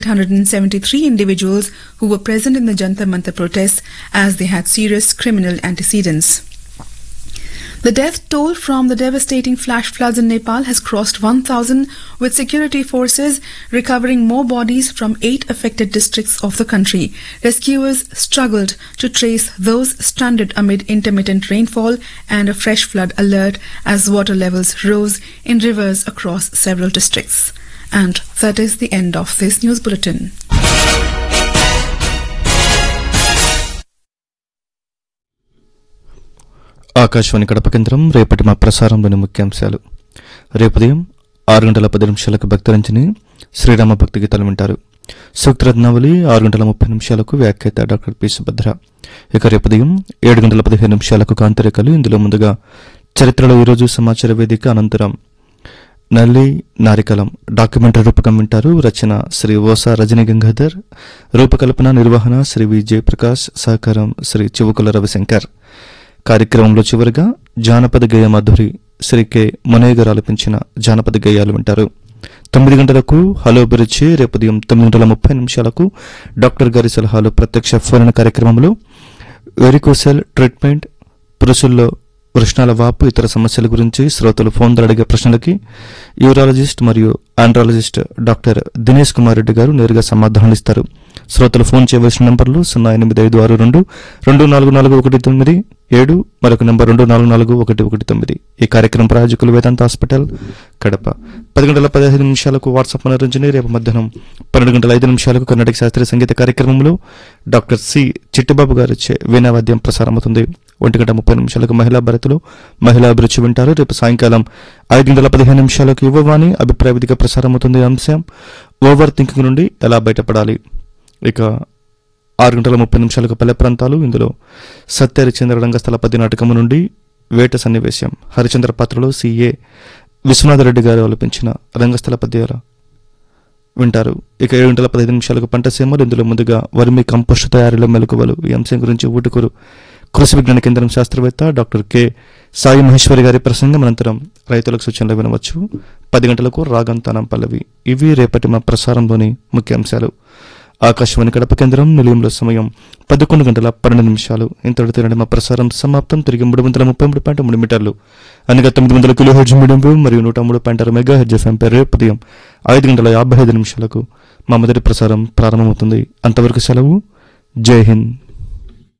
173 individuals who were present in the Jantar Mantar protests as they had serious criminal antecedents. The death toll from the devastating flash floods in Nepal has crossed 1,000, with security forces recovering more bodies from eight affected districts of the country. Rescuers struggled to trace those stranded amid intermittent rainfall and a fresh flood alert as water levels rose in rivers across several districts. And that is the end of this news bulletin. Akashvani Kadapa కేంద్రం రేపటి మా ప్రసారంలోని ముఖ్యాంశాలు రేపు ఉదయం ఆరు గంటల పది నిమిషాలకు భక్తరంజని శ్రీరామ భక్తి గీతాలు వింటారు సూక్తరత్నావళి ఆరు గంటల ముప్పై నిమిషాలకు వ్యాఖ్యాత డాక్టర్ పి సుభద్ర ఇక రేపు ఉదయం ఏడు గంటల పదిహేను నిమిషాలకు కాంతిరేఖలు ఇందులో ముందుగా చరిత్రలో ఈరోజు సమాచార వేదిక అనంతరం నల్లి నారికలం డాక్యుమెంటరీ రూపకం వింటారు రచన శ్రీ ఓసా రజనీ గంగాధర్ రూపకల్పన నిర్వహణ శ్రీ వి జయప్రకాష్ సహకారం శ్రీ చివుకుల రవిశంకర్ కార్యక్రమంలో చివరిగా జానపద గేయ మధురి శ్రీ కె మునయ్య గారు ఆలపించిన జానపద గేయాలు వింటారు తొమ్మిది గంటలకు హలో అభిరుచి రేపు ఉదయం తొమ్మిది గంటల ముప్పై నిమిషాలకు డాక్టర్ గారి సలహాలు ప్రత్యక్ష ఫోన్ కార్యక్రమంలో వెరికోసెల్ ట్రీట్మెంట్ పురుషుల్లో వృష్ణాల వాపు ఇతర సమస్యల గురించి శ్రోతలు ఫోన్ ద్వారా అడిగే ప్రశ్నలకి యూరాలజిస్ట్ మరియు ఆండ్రాలజిస్ట్ డాక్టర్ దినేష్ కుమార్ రెడ్డి గారు నేరుగా సమాధానాలు ఇస్తారు శ్రోతలు ఫోన్ చేయవలసిన నంబర్లు సున్నా ఎనిమిది ఐదు ఆరు రెండు రెండు నాలుగు నాలుగు ఒకటి తొమ్మిది ఏడు మరొక నంబర్ రెండు నాలుగు నాలుగు ఒకటి ఒకటి తొమ్మిది ఈ కార్యక్రమం ప్రాయోజకులు వేదాంత హాస్పిటల్ కడప పది గంటల పదిహేను నిమిషాలకు వాట్సాప్ మనోరంజని రేపు మధ్యాహ్నం పన్నెండు గంటల ఐదు నిమిషాలకు కర్ణాటక శాస్త్రీయ సంగీత కార్యక్రమంలో డాక్టర్ సి చిట్టిబాబు గారు ఇచ్చే వీణావాద్యం ప్రసారమవుతుంది ఒంటి గంట ముప్పై నిమిషాలకు మహిళా భారత్లో మహిళా అభిరుచి వింటారు రేపు సాయంకాలం ఐదు గంటల పదిహేను నిమిషాలకు యువవాణి అభిప్రాయ వేదిక ప్రసారమవుతుంది అంశం ఓవర్ థింకింగ్ నుండి ఎలా బయటపడాలి ఇక ఆరు గంటల ముప్పై నిమిషాలకు పల్లె ప్రాంతాలు ఇందులో సత్యహరిచంద్ర రంగస్థలపతి నాటకము నుండి వేట సన్నివేశం హరిచంద్ర పాత్రలో సిఏ విశ్వనాథరెడ్డి గారు ఆలపించిన రంగస్థల పద్యాల వింటారు ఇక ఏడు గంటల పదహైదు నిమిషాలకు పంట సీమలు ఇందులో ముందుగా వర్మి కంపోస్ట్ తయారీలో మెలకువలు ఈ అంశం గురించి ఊటుకూరు కృషి విజ్ఞాన కేంద్రం శాస్త్రవేత్త డాక్టర్ కె సాయి మహేశ్వరి గారి ప్రసంగం అనంతరం రైతులకు సూచనలు వినవచ్చు పది గంటలకు రాగం తానం పల్లవి ఇవి రేపటి మా ప్రసారంలోని ముఖ్యాంశాలు ఆకాశవాణి కడప కేంద్రం నిలయంలో సమయం పదకొండు గంటల పన్నెండు నిమిషాలు ఇంతటితో నాటి మా ప్రసారం సమాప్తం తిరిగి మూడు వందల ముప్పై మూడు పాయింట్ మూడు మీటర్లు అనగా తొమ్మిది వందల కిలో హెడ్జ్ మీడియం వేవ్ మరియు నూట మూడు పాయింట్ ఆరు మెగా హెడ్జ్ ఎఫ్ఎం పై రేపు ఉదయం ఐదు గంటల యాభై ఐదు నిమిషాలకు మా మొదటి ప్రసారం ప్రారంభమవుతుంది అంతవరకు సెలవు జై హింద్